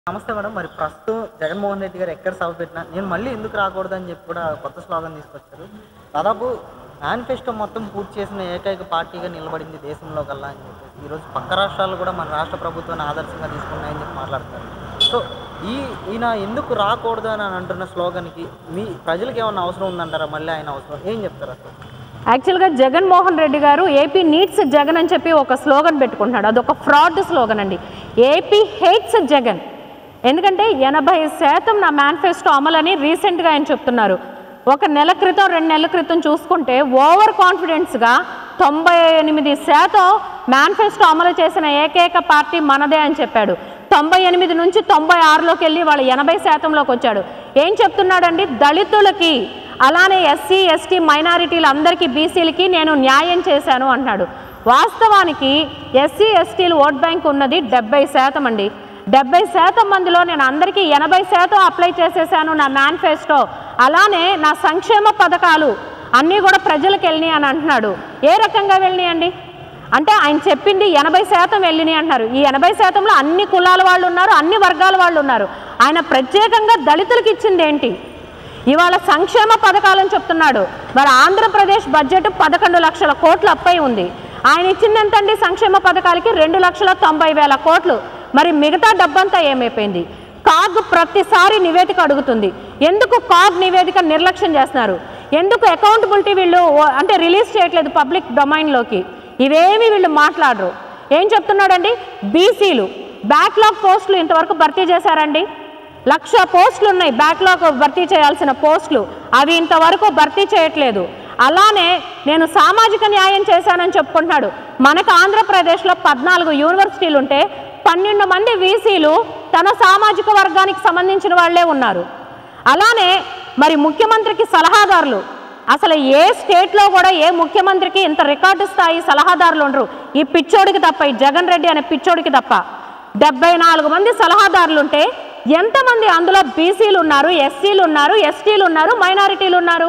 నమస్తే మేడం మరి ప్రస్తుతం జగన్మోహన్ రెడ్డి గారు ఎక్కడ సభ పెట్టినా నేను మళ్ళీ ఎందుకు రాకూడదు అని చెప్పి కూడా కొత్త స్లోగన్ తీసుకొచ్చారు దాదాపు మేనిఫెస్టో మొత్తం పూర్తి చేసిన ఏకైక పార్టీగా నిలబడింది దేశంలో కల్లా అని చెప్పేసి ఈరోజు పక్క రాష్ట్రాలు కూడా మన రాష్ట్ర ప్రభుత్వాన్ని ఆదర్శంగా తీసుకున్నాయని చెప్పి మాట్లాడుతున్నారు సో ఈ ఈయన ఎందుకు రాకూడదు అని అంటున్న స్లోగన్కి మీ ప్రజలకు ఏమన్నా అవసరం ఉందంటారా మళ్ళీ ఆయన అవసరం ఏం చెప్తారు అసలు యాక్చువల్గా జగన్మోహన్ రెడ్డి గారు ఏపీ నీడ్స్ జగన్ అని చెప్పి ఒక స్లోగన్ పెట్టుకుంటున్నాడు అదొక ఫ్రాడ్ స్లోగన్ అండి ఏపీ హేట్స్ జగన్ ఎందుకంటే ఎనభై శాతం నా మేనిఫెస్టో అమలని రీసెంట్గా ఆయన చెప్తున్నారు ఒక నెల క్రితం రెండు నెలల క్రితం చూసుకుంటే ఓవర్ కాన్ఫిడెన్స్గా తొంభై ఎనిమిది శాతం మేనిఫెస్టో అమలు చేసిన ఏకైక పార్టీ మనదే అని చెప్పాడు తొంభై ఎనిమిది నుంచి తొంభై ఆరులోకి వెళ్ళి వాళ్ళు ఎనభై శాతంలోకి వచ్చాడు ఏం చెప్తున్నాడండి దళితులకి అలానే ఎస్సీ ఎస్టీ మైనారిటీలు అందరికీ బీసీలకి నేను న్యాయం చేశాను అంటున్నాడు వాస్తవానికి ఎస్సీ ఎస్టీలు ఓట్ బ్యాంక్ ఉన్నది డెబ్బై శాతం అండి డెబ్బై శాతం మందిలో నేను అందరికీ ఎనభై శాతం అప్లై చేసేసాను నా మేనిఫెస్టో అలానే నా సంక్షేమ పథకాలు అన్నీ కూడా ప్రజలకు వెళ్ళినాయి అని అంటున్నాడు ఏ రకంగా వెళ్ళినాయండి అంటే ఆయన చెప్పింది ఎనభై శాతం వెళ్ళినాయి అంటున్నారు ఈ ఎనభై శాతంలో అన్ని కులాల వాళ్ళు ఉన్నారు అన్ని వర్గాల వాళ్ళు ఉన్నారు ఆయన ప్రత్యేకంగా దళితులకు ఇచ్చింది ఏంటి ఇవాళ సంక్షేమ పథకాలని చెప్తున్నాడు మరి ఆంధ్రప్రదేశ్ బడ్జెట్ పదకొండు లక్షల కోట్ల అప్పై ఉంది ఆయన ఇచ్చింది ఎంతండి సంక్షేమ పథకాలకి రెండు లక్షల తొంభై వేల కోట్లు మరి మిగతా డబ్బంతా ఏమైపోయింది కాగ్ ప్రతిసారి నివేదిక అడుగుతుంది ఎందుకు కాగ్ నివేదిక నిర్లక్ష్యం చేస్తున్నారు ఎందుకు అకౌంటబిలిటీ వీళ్ళు ఓ- అంటే రిలీజ్ చేయట్లేదు పబ్లిక్ డొమైన్లోకి ఇవేమి వీళ్ళు మాట్లాడరు ఏం చెప్తున్నాడండి బీసీలు బ్యాక్లాగ్ పోస్టులు ఇంతవరకు భర్తీ చేశారండి లక్ష పోస్టులు ఉన్నాయి బ్యాక్లాగ్ భర్తీ చేయాల్సిన పోస్టులు అవి ఇంతవరకు భర్తీ చేయట్లేదు అలానే నేను సామాజిక న్యాయం చేశానని చెప్పుకుంటున్నాడు మనకు ఆంధ్రప్రదేశ్లో పద్నాలుగు యూనివర్సిటీలు ఉంటే పన్నెండు మంది వీసీలు తన సామాజిక వర్గానికి సంబంధించిన వాళ్ళే ఉన్నారు అలానే మరి ముఖ్యమంత్రికి సలహాదారులు అసలు ఏ స్టేట్లో కూడా ఏ ముఖ్యమంత్రికి ఇంత రికార్డు స్థాయి సలహాదారులు ఉండరు ఈ పిచ్చోడికి తప్ప ఈ జగన్ రెడ్డి అనే పిచ్చోడికి తప్ప డెబ్బై నాలుగు మంది సలహాదారులు ఉంటే ఎంతమంది అందులో బీసీలు ఉన్నారు ఎస్సీలు ఉన్నారు ఎస్టీలు ఉన్నారు మైనారిటీలు ఉన్నారు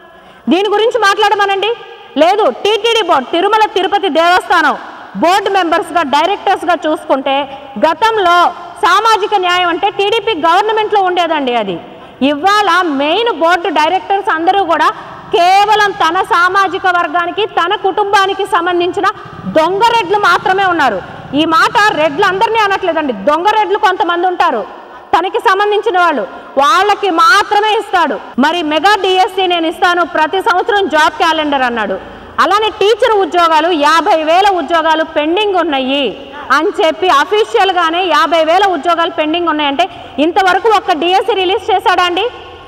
దీని గురించి మాట్లాడమనండి లేదు టీటీడీ బోర్డు తిరుమల తిరుపతి దేవస్థానం బోర్డు మెంబర్స్గా డైరెక్టర్స్గా చూసుకుంటే గతంలో సామాజిక న్యాయం అంటే టీడీపీ గవర్నమెంట్లో ఉండేదండి అది ఇవాళ మెయిన్ బోర్డు డైరెక్టర్స్ అందరూ కూడా కేవలం తన సామాజిక వర్గానికి తన కుటుంబానికి సంబంధించిన దొంగ రెడ్లు మాత్రమే ఉన్నారు ఈ మాట రెడ్లు అందరినీ అనట్లేదండి దొంగ రెడ్లు కొంతమంది ఉంటారు తనకి సంబంధించిన వాళ్ళు వాళ్ళకి మాత్రమే ఇస్తాడు మరి మెగా డిఎస్సి నేను ఇస్తాను ప్రతి సంవత్సరం జాబ్ క్యాలెండర్ అన్నాడు అలానే టీచర్ ఉద్యోగాలు యాభై వేల ఉద్యోగాలు పెండింగ్ ఉన్నాయి అని చెప్పి అఫీషియల్గానే యాభై వేల ఉద్యోగాలు పెండింగ్ ఉన్నాయంటే ఇంతవరకు ఒక్క డిఎస్సి రిలీజ్ చేశాడా అండి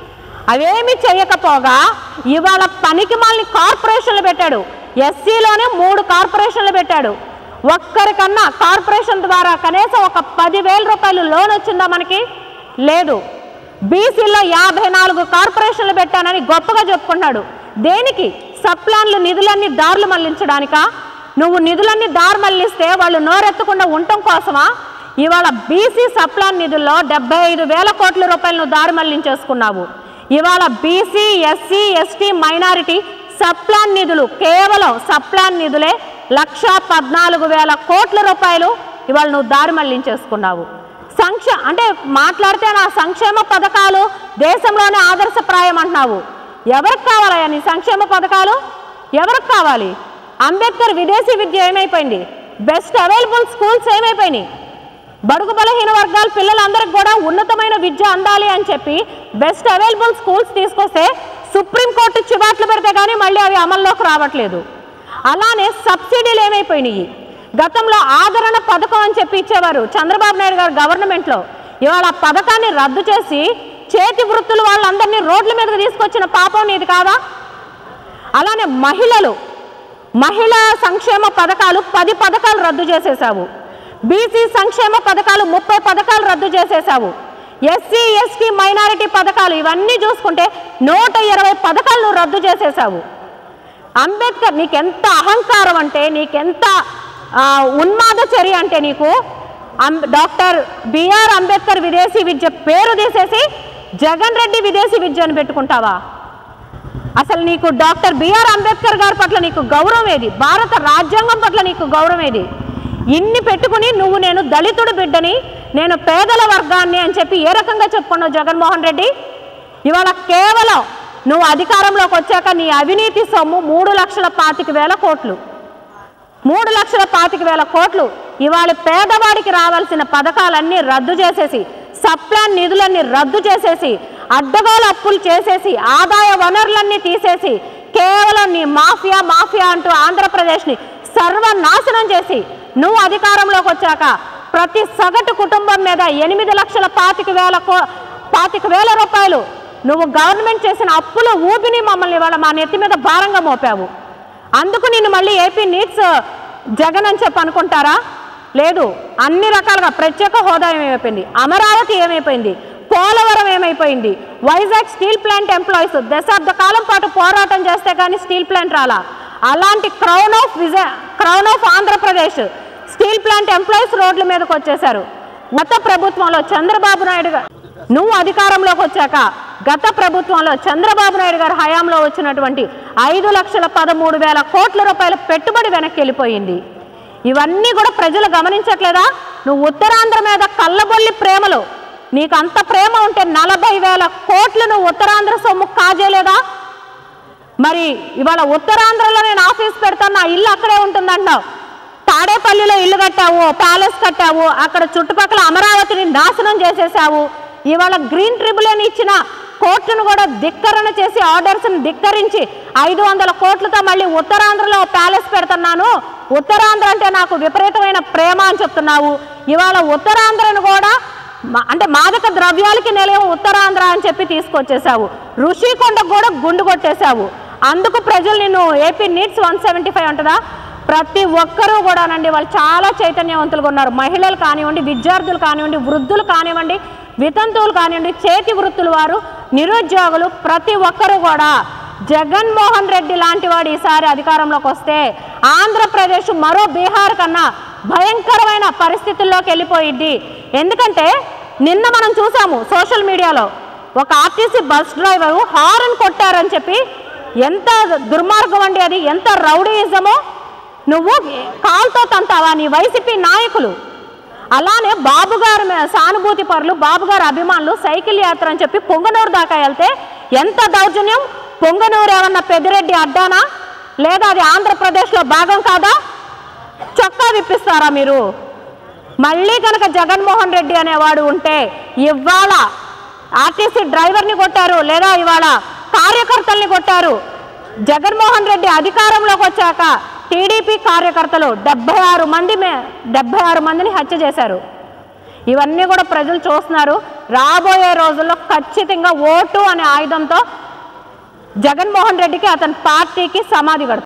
అవేమి చేయకపోగా ఇవాళ పనికి మాలిని కార్పొరేషన్లు పెట్టాడు ఎస్సీలోనే మూడు కార్పొరేషన్లు పెట్టాడు ఒక్కరికన్నా కార్పొరేషన్ ద్వారా కనీసం ఒక పదివేల రూపాయలు లోన్ వచ్చిందా మనకి లేదు బీసీలో యాభై నాలుగు కార్పొరేషన్లు పెట్టానని గొప్పగా చెప్పుకున్నాడు దేనికి సప్లాన్లు నిధులన్నీ దారులు మళ్లించడానికా నువ్వు నిధులన్నీ దారి మళ్లిస్తే వాళ్ళు నోరెత్తకుండా ఉండటం కోసమా ఇవాళ బీసీ సప్లాన్ నిధుల్లో డెబ్బై ఐదు వేల కోట్ల రూపాయలు నువ్వు దారి మళ్లించేసుకున్నావు ఇవాళ BC SC ST minority sub plan నిధులు కేవలం సప్లాన్ నిధులే లక్ష పద్నాలుగు వేల కోట్ల రూపాయలు ఇవాళ నువ్వు దారి మళ్లించేసుకున్నావు సంక్షే అంటే మాట్లాడితే నా సంక్షేమ పథకాలు దేశంలోనే ఆదర్శప్రాయం అంటున్నావు ఎవరికి కావాలయ్యా నీ సంక్షేమ పథకాలు ఎవరికి కావాలి అంబేద్కర్ విదేశీ విద్య ఏమైపోయింది బెస్ట్ అవైలబుల్ స్కూల్స్ ఏమైపోయినాయి బడుగు బలహీన వర్గాల పిల్లలందరికీ కూడా ఉన్నతమైన విద్య అందాలి అని చెప్పి బెస్ట్ అవైలబుల్ స్కూల్స్ తీసుకొస్తే సుప్రీంకోర్టు చివాట్లు పెడితే కానీ మళ్ళీ అవి అమల్లోకి రావట్లేదు అలానే సబ్సిడీలు ఏమైపోయినాయి గతంలో ఆదరణ పథకం అని చెప్పి ఇచ్చేవారు చంద్రబాబు నాయుడు గారు గవర్నమెంట్లో ఇవాళ ఆ పథకాన్ని రద్దు చేసి చేతి వృత్తులు వాళ్ళందరినీ రోడ్ల మీదకి తీసుకొచ్చిన పాపం నీది కాదా అలానే మహిళలు మహిళా సంక్షేమ పథకాలు పది పథకాలు రద్దు చేసేసావు బీసీ సంక్షేమ పథకాలు ముప్పై పథకాలు రద్దు చేసేసావు ఎస్సీ ఎస్టీ మైనారిటీ పథకాలు ఇవన్నీ చూసుకుంటే నూట ఇరవై పథకాలు నువ్వు రద్దు చేసేసావు అంబేద్కర్ నీకెంత అహంకారం అంటే నీకెంత ఆ, ఉన్మాద చర్య అంటే నీకు అం- డాక్టర్ బిఆర్ అంబేద్కర్ విదేశీ విద్య పేరు తీసేసి జగన్ రెడ్డి విదేశీ విద్య అని పెట్టుకుంటావా అసలు నీకు డాక్టర్ బిఆర్ అంబేద్కర్ గారి పట్ల నీకు గౌరవం ఏది భారత రాజ్యాంగం పట్ల నీకు గౌరవం ఏది ఇన్ని పెట్టుకుని నువ్వు నేను దళితుడు బిడ్డని నేను పేదల వర్గాన్ని అని చెప్పి ఏ రకంగా చెప్పుకున్నావు జగన్మోహన్ రెడ్డి ఇవాళ కేవలం నువ్వు అధికారంలోకి వచ్చాక నీ అవినీతి సొమ్ము మూడు లక్షల పాతిక వేల కోట్లు మూడు లక్షల పాతిక వేల కోట్లు ఇవాళ పేదవాడికి రావాల్సిన పథకాలన్నీ రద్దు చేసేసి సప్లాన్ నిధులన్నీ రద్దు చేసేసి అడ్డగోలు అప్పులు చేసేసి ఆదాయ వనరులన్నీ తీసేసి కేవలం నీ మాఫియా మాఫియా అంటూ ఆంధ్రప్రదేశ్ని సర్వనాశనం చేసి నువ్వు అధికారంలోకి వచ్చాక ప్రతి సగటు కుటుంబం మీద ఎనిమిది లక్షల పాతిక వేల కో పాతిక వేల రూపాయలు నువ్వు గవర్నమెంట్ చేసిన అప్పుల ఊపిని మమ్మల్ని ఇవాళ మా నెత్తి మీద భారంగా మోపావు అందుకు నిన్ను మళ్ళీ ఏపీ నీడ్స్ జగన్ అని చెప్పి అనుకుంటారా లేదు అన్ని రకాలుగా ప్రత్యేక హోదా ఏమైపోయింది అమరావతి ఏమైపోయింది పోలవరం ఏమైపోయింది వైజాగ్ స్టీల్ ప్లాంట్ ఎంప్లాయీస్ దశాబ్ద కాలం పాటు పోరాటం చేస్తే కానీ స్టీల్ ప్లాంట్ రాలా అలాంటి crown of Vijaya crown of Andhra Pradesh steel plant employees రోడ్ల మీదకి వచ్చేశారు గత ప్రభుత్వంలో చంద్రబాబు నాయుడు గారు నువ్వు అధికారంలోకి వచ్చాక గత ప్రభుత్వంలో చంద్రబాబు నాయుడు గారి హయాంలో వచ్చినటువంటి ఐదు లక్షల పదమూడు వేల కోట్ల రూపాయల పెట్టుబడి వెనక్కి వెళ్ళిపోయింది ఇవన్నీ కూడా ప్రజలు గమనించట్లేదా నువ్వు ఉత్తరాంధ్ర మీద కళ్ళబొల్లి ప్రేమలు నీకు అంత ప్రేమ ఉంటే నలభై వేల కోట్లు నువ్వు ఉత్తరాంధ్ర సొమ్ము కాజేయలేదా మరి ఇవాళ ఉత్తరాంధ్రలో నేను ఆఫీస్ పెడతాను నా ఇల్లు అక్కడే ఉంటుందంటావు తాడేపల్లిలో ఇల్లు కట్టావు ప్యాలెస్ కట్టావు అక్కడ చుట్టుపక్కల అమరావతిని నాశనం చేసేసావు ఇవాళ గ్రీన్ ట్రిబ్యునల్ ఇచ్చిన కోర్టును కూడా ధిక్కరణ చేసి ఆర్డర్స్ని ధిక్కరించి ఐదు వందల కోట్లతో మళ్ళీ ఉత్తరాంధ్రలో ప్యాలెస్ పెడుతున్నాను ఉత్తరాంధ్ర అంటే నాకు విపరీతమైన ప్రేమ అని చెప్తున్నావు ఇవాళ ఉత్తరాంధ్రను కూడా మా- అంటే మాదక ద్రవ్యాలకి నిలయం ఉత్తరాంధ్ర అని చెప్పి తీసుకొచ్చేసావు ఋషికొండకు కూడా గుండు కొట్టేశావు అందుకు ప్రజలు నిన్ను AP needs one seventy five ఉంటుందా ప్రతి ఒక్కరూ కూడానండి వాళ్ళు చాలా చైతన్యవంతులుగా ఉన్నారు మహిళలు కానివ్వండి విద్యార్థులు కానివ్వండి వృద్ధులు కానివ్వండి వితంతువులు కానివ్వండి చేతి వృత్తులు వారు నిరుద్యోగులు ప్రతి ఒక్కరూ కూడా జగన్మోహన్ రెడ్డి లాంటి వాడు ఈసారి అధికారంలోకి వస్తే ఆంధ్రప్రదేశ్ మరో బీహార్ కన్నా భయంకరమైన పరిస్థితుల్లోకి వెళ్ళిపోయిద్ది ఎందుకంటే నిన్న మనం చూసాము సోషల్ మీడియాలో ఒక ఆర్టీసీ బస్ డ్రైవరు హారన్ కొట్టారని చెప్పి ఎంత దుర్మార్గం అండి అది ఎంత రౌడీయిజమో నువ్వు కాల్తో తంతావా నీ వైసీపీ నాయకులు అలానే బాబు గారి మీద సానుభూతి పరులు బాబు గారి అభిమానులు సైకిల్ యాత్ర అని చెప్పి పొంగనూరు దాకా వెళ్తే ఎంత దౌర్జన్యం పొంగనూరు ఏమన్నా పెద్దిరెడ్డి అడ్డానా లేదా అది ఆంధ్రప్రదేశ్లో భాగం కాదా చొక్కా విప్పిస్తారా మీరు మళ్ళీ కనుక జగన్మోహన్ రెడ్డి అనేవాడు ఉంటే ఇవాళ ఆర్టీసీ డ్రైవర్ని కొట్టారు లేదా ఇవాళ కార్యకర్తల్ని కొట్టారు జగన్మోహన్ రెడ్డి అధికారంలోకి వచ్చాక టీడీపీ కార్యకర్తలు డెబ్బై ఆరు మంది మే డెబ్బై ఆరు మందిని హత్య చేశారు ఇవన్నీ కూడా ప్రజలు చూస్తున్నారు రాబోయే రోజుల్లో ఖచ్చితంగా ఓటు అనే ఆయుధంతో జగన్మోహన్ రెడ్డికి అతని పార్టీకి సమాధి కడతారు